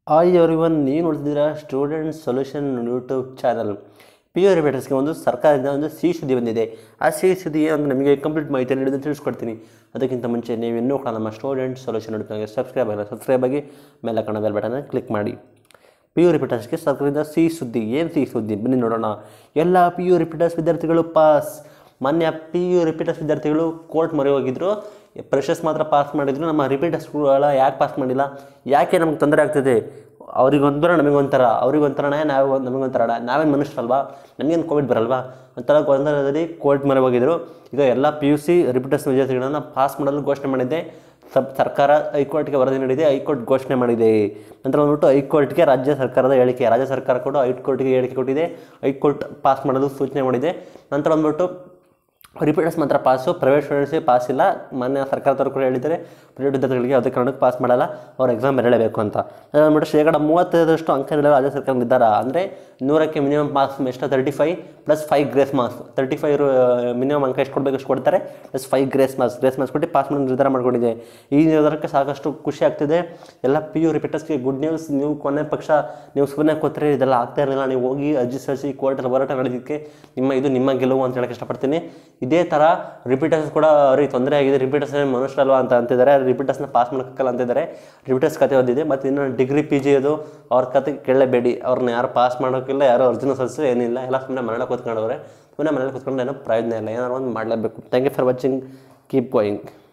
hi everyone ನೀವು ನೋಡ್ತಿದ್ದೀರಾ student solution YouTube channel P U ರಿಪೇಟರ್ಸ್ಗೆ ಒಂದು ಸರ್ಕಾರದಿಂದ ಒಂದು ಸಿಹಿ ಸುದ್ದಿ ಬಂದಿದೆ ಆ ಸಿಹಿ ಸುದ್ದಿ ಅಂತ ನಮಗೆ ಕಂಪ್ಲೀಟ್ ಮಾಹಿತಿಯನ್ನು ಹಿಡಿದು ತಿಳಿಸ್ಕೊಡ್ತೀನಿ ಅದಕ್ಕಿಂತ ಮುಂಚೆ ನೀವು ಇನ್ನೂ ಕೂಡ ನಮ್ಮ ಸ್ಟೂಡೆಂಟ್ ಸೊಲ್ಯೂಷನ್ ಯೂಟ್ಯೂಬ್ಗೆ ಸಬ್ಸ್ಕ್ರೈಬ್ ಆಗಿಲ್ಲ ಸಬ್ಸ್ಕ್ರೈಬ್ ಆಗಿ ಮೇಲೆ ಕಣ ಬೆಲ್ ಬಟನ್ ಕ್ಲಿಕ್ ಮಾಡಿ ಪಿ ಯು ರಿಪೀಟರ್ಸ್ಗೆ ಸರ್ಕಾರದಿಂದ ಸಿಹಿ ಸುದ್ದಿ ಏನು ಸಿಹಿ ಸುದ್ದಿ ಬನ್ನಿ ನೋಡೋಣ ಎಲ್ಲ ಪಿ ಯು ರಿಪೀಟರ್ಸ್ ವಿದ್ಯಾರ್ಥಿಗಳು ಪಾಸ್ ಮಾನ್ಯ ಪಿ ಯು ರಿಪೀಟರ್ಸ್ ವಿದ್ಯಾರ್ಥಿಗಳು ಕೋರ್ಟ್ ಮೊರೆ ಹೋಗಿದ್ರು ಪ್ರೆಷರ್ಸ್ ಮಾತ್ರ ಪಾಸ್ ಮಾಡಿದ್ರು ನಮ್ಮ ರಿಪೀಟರ್ಸ್ಗಳ ಯಾಕೆ ಪಾಸ್ ಮಾಡಿಲ್ಲ ಯಾಕೆ ನಮ್ಗೆ ತೊಂದರೆ ಆಗ್ತಿದೆ ಅವ್ರಿಗೊಂಥರ ನಮಗೊಂಥರ ಅವ್ರಿಗೊಂಥರನೇ ನಾವು ನಮಗೊಂಥರ ನಾವೇನು ಮನುಷ್ಯರಲ್ವಾ ನಮಗೇನು ಕೋವಿಡ್ ಬರಲ್ವಾ ಒಂಥರ ಗೊಂದಲದಲ್ಲಿ ಕೋರ್ಟ್ ಮೊರೆ ಹೋಗಿದ್ರು ಈಗ ಎಲ್ಲ ಪಿ ಯು ಸಿ ರಿಪೀಟರ್ಸ್ ವಿದ್ಯಾರ್ಥಿಗಳನ್ನು ಪಾಸ್ ಮಾಡಲು ಘೋಷಣೆ ಮಾಡಿದೆ ಸಬ್ ಸರ್ಕಾರ ಹೈಕೋರ್ಟ್ಗೆ ವರದಿ ನೀಡಿದೆ ಹೈಕೋರ್ಟ್ ಘೋಷಣೆ ಮಾಡಿದೆ ನಂತರ ಬಂದ್ಬಿಟ್ಟು ಹೈಕೋರ್ಟ್ಗೆ ರಾಜ್ಯ ಸರ್ಕಾರದ ಹೇಳಿಕೆ ರಾಜ್ಯ ಸರ್ಕಾರ ಕೂಡ ಹೈಕೋರ್ಟ್ಗೆ ಹೇಳಿಕೆ ಕೊಟ್ಟಿದೆ ಹೈಕೋರ್ಟ್ ಪಾಸ್ ಮಾಡಲು ಸೂಚನೆ ಮಾಡಿದೆ ನಂತರ ಬಂದ್ಬಿಟ್ಟು ರಿಪೀಟರ್ಸ್ ಮಾತ್ರ ಪಾಸು ಪ್ರೈವೇಟ್ ಸ್ಟೂಡೆಂಟ್ಸ್ಗೆ ಪಾಸ್ ಇಲ್ಲ ಮಾನ್ಯ ಸರ್ಕಾರದವರು ಕೂಡ ಹೇಳಿದ್ದಾರೆ ಪ್ರೈವೇಟ್ ವಿದ್ಯಾರ್ಥಿಗಳಿಗೆ ಯಾವುದೇ ಕಾರಣಕ್ಕೆ ಪಾಸ್ ಮಾಡಲ್ಲ ಅವ್ರು ಎಕ್ಸಾಮ್ ಬರೀಲೇಬೇಕು ಅಂತ ಅದು ಬಂದ್ಬಿಟ್ಟು ಶೇಕಡ ಮೂವತ್ತೈದರಷ್ಟು ಅಂಕ ನೀಡಲು ರಾಜ್ಯ ಸರ್ಕಾರ ನಿರ್ಧಾರ ಅಂದರೆ ನೂರಕ್ಕೆ ಮಿನಿಮಮ್ ಪಾಸ್ ಎಷ್ಟು thirty five plus five grace marks thirty five minimum ಅಂಕ ಎಷ್ಟು ಕೊಡಬೇಕು ಎಷ್ಟು ಕೊಡ್ತಾರೆ plus five grace marks grace marks ಕೊಟ್ಟು ಪಾಸ್ ಮಾಡೋ ನಿರ್ಧಾರ ಮಾಡ್ಕೊಂಡಿದೆ ಈ ನಿರ್ಧಾರಕ್ಕೆ ಸಾಕಷ್ಟು ಖುಷಿ ಆಗ್ತಿದೆ ಎಲ್ಲ ಪಿ ಯು ರಿಪೀಟರ್ಸ್ಗೆ ಗುಡ್ ನ್ಯೂಸ್ ನೀವು ಕೊನೆ ಪಕ್ಷ ನೀವು ಸುಮ್ಮನೆ ಕೂತ್ರೆ ಇದೆಲ್ಲ ಆಗ್ತಾ ಇರಲಿಲ್ಲ ನೀವು ಹೋಗಿ ಅರ್ಜಿ ಸಲ್ಲಿಸಿ ಕೋರ್ಟಲ್ಲಿ ಹೋರಾಟ ನಡೆದಿದ್ದಕ್ಕೆ ನಿಮ್ಮ ಇದು ನಿಮ್ಮ ಗೆಲುವು ಅಂತ ಹೇಳಕ್ಕೆ ಇಷ್ಟಪಡ್ತೀನಿ ಇದೇ ಥರ ರಿಪೀಟರ್ಸ್ ಕೂಡ ಅವ್ರಿಗೆ ತೊಂದರೆ ಆಗಿದೆ ರಿಪೀಟರ್ಸ್ ಮನುಷ್ಯರಲ್ವಾ ಅಂತ ಅಂತಿದ್ದಾರೆ ರಿಪೀಟರ್ಸ್ನ ಪಾಸ್ ಮಾಡೋಕ್ಕಲ್ಲ ಅಂತಿದ್ದಾರೆ ರಿಪೀಟರ್ಸ್ ಕತೆ ಓದಿದೆ ಮತ್ತು ಇನ್ನು ಡಿಗ್ರಿ ಪಿ ಜಿ ಅದು ಅವ್ರ ಕತೆ ಕೇಳಲೇಬೇಡಿ ಅವ್ರನ್ನ ಯಾರು ಪಾಸ್ ಮಾಡೋಕ್ಕಿಲ್ಲ ಯಾರು ಅರ್ಜಿನ ಸಲ್ಲಿಸಿ ಏನಿಲ್ಲ ಎಲ್ಲ ಸುಮ್ಮನೆ ಮನೇಲಿ ಕೂತ್ಕೊಂಡವ್ರೆ ಸುಮ್ಮನೆ ಮನೇಲಿ ಕೂತ್ಕೊಂಡು ಏನೋ ಪ್ರಯೋಜನ ಇಲ್ಲ ಏನಾದ್ರು ಒಂದು ಮಾಡಲೇಬೇಕು thank you for watching keep going